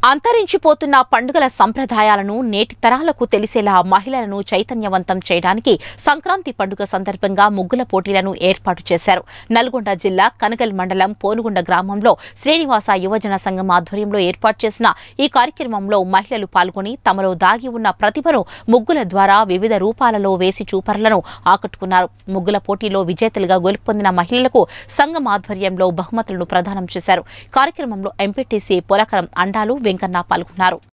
అంతరించిపోతున్న పండుగల సంప్రదాయాలను నేటి తరాలకు తెలిసేలా మహిళలను చైతన్యవంతం చేయడానికి సంక్రాంతి పండుగ సందర్భంగా ముగ్గుల పోటీలను ఏర్పాటు చేశారు నల్గొండ జిల్లా కనగల్ మండలం పోనుగుండ గ్రామంలో శ్రీనివాస యువజన సంఘం ఆధ్వర్యంలో ఏర్పాటు చేసిన ఈ కార్యక్రమంలో మహిళలు పాల్గొని తమలో దాగి ఉన్న ప్రతిభను ముగ్గుల ద్వారా వివిధ రూపాలలో వేసి చూపరులను ఆకట్టుకున్నారు ముగ్గుల పోటీలో విజేతలుగా గెలుపొందిన మహిళలకు సంఘం ఆధ్వర్యంలో బహుమతులను ప్రదానం చేశారు కార్యక్రమంలో ఎంపీటీసీ పొలకరం అండాలు వెంకన్న పాల్గొన్నారు